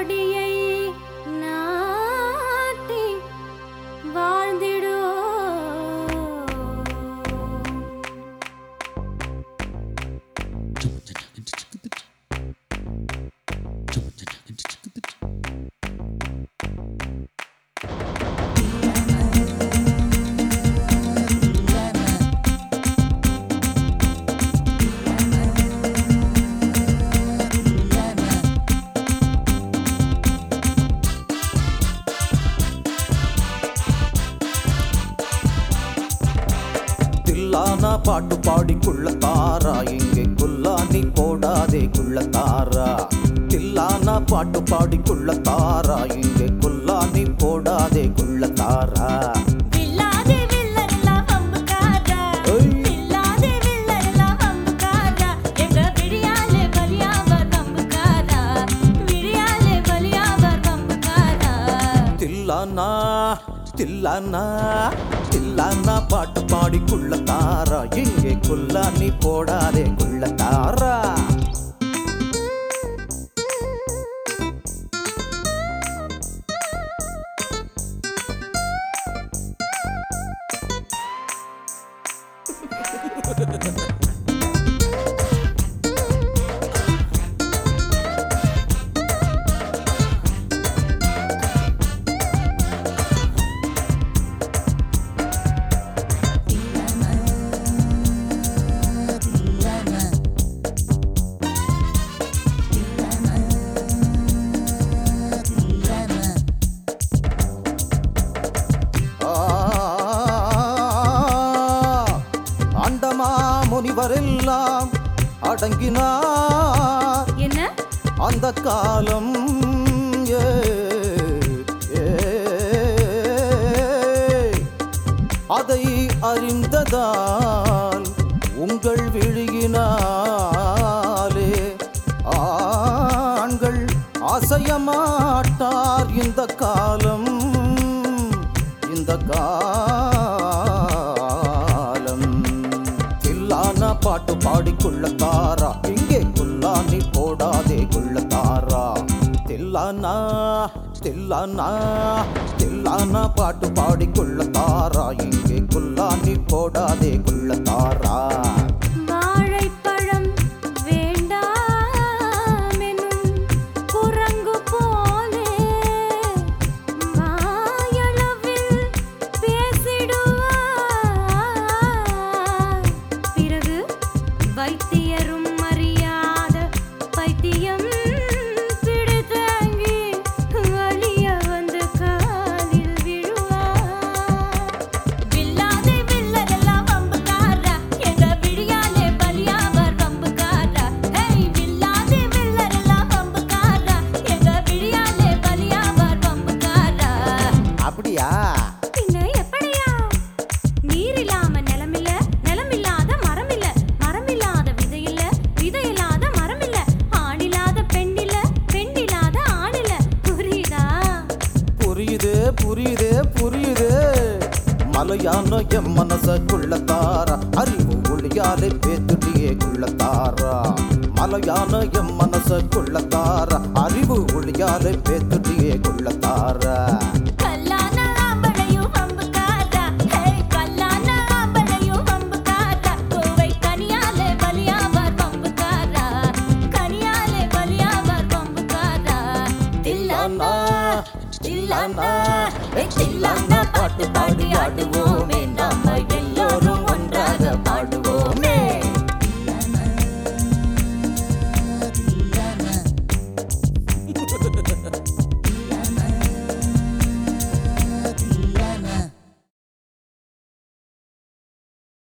கொடியை நாட்டி வாழ்ந்திடோ தில்லானா பாட்டு பாடி குள்ள தாரா இங்கே குல்லானி போடாதே குள்ள தாரா தில்லானா பாட்டு பாடி குள்ள தாரா இங்கே குல்லானி போடாதே குள்ள தாரா வில்லாதே வில்லெல்லாம் வம்புக்காரா. ஏய். வில்லாதே வில்லெல்லாம் வம்புக்காரா. எங்க விழியாலே பலியாவர் வம்புக்காரா. விழியாலே பலியாவர் வம்புக்காரா. தில்லானா தில்லானா தில்லானா பாட்டு பாடி குள்ள தாரா இங்கே குல்லானி போடாதே குள்ள தாரா அண்டமா முனிவரெல்லாம் அடங்கினார் என்ன அந்த காலம் ஏ, ஏ, அதை அறிந்ததால் உங்கள் விழியினாலே ஆண்கள் அசையமாட்டார் இந்த காலம் இந்த காலம் தில்லான பாட்டு பாடிக்குள்ள தாரா இங்கே குல்லானி போடாதே குள்ள தாரா தில்லானா தில்லானா தில்லானா பாட்டு பாடிக்குள்ள தாரா இங்கே குல்லானி போடாதே குள்ள தாரா வாழைப்பழம் வேண்டாமெனும் குரங்கு போலே வாயளவில் பேசிடுவார். பிறகு வைத்தியரும் அறியாத பைத்தியம் பிடித்தாங்கி வலிய வந்து காலில் விழுவார் வில்லாதே வில்லரெல்லாம் வம்புக்காரா எங்க விழியாலே பலியாவர் வம்புக்காரா ஹேய் வில்லாதே வில்லரெல்லாம் வம்புக்காரா எங்க விழியாலே பலியாவர் வம்புக்காரா அப்படியா பின்ன எப்படியா நீர் இல்லாம நிலமில்ல நிலமில்லாத மரமில்ல மரமில்லாத விதையில்ல விதையில்லாத மரமில்ல ஆணில்லாத பெண்ணில்ல பெண்ணில்லாத ஆணில்ல புரியுதா புரியுது புரியுது புரியுது மலையான என் மனசுக்குள்ள தாரா அறிவு ஒளியாலே பேத்துட்டியே குள்ள தாரா மலையான என் மனசுக்குள்ள தாரா அறிவு ஒளியாலே பேத்துட்டியே குள்ள தாரா கல்லான ஆம்பளையும் வம்புக்காரா ஹேய் கல்லான ஆம்பளையும் வம்புக்காரா கோவை கனியாலே பலியாவர் வம்புக்காரா கனியாலே பலியாவர் வம்புக்காரா தில்லானா தில்லானா ஏ தில்லானா பாட்டு பாடி ஆடுவோமே நாம எல்லோரும்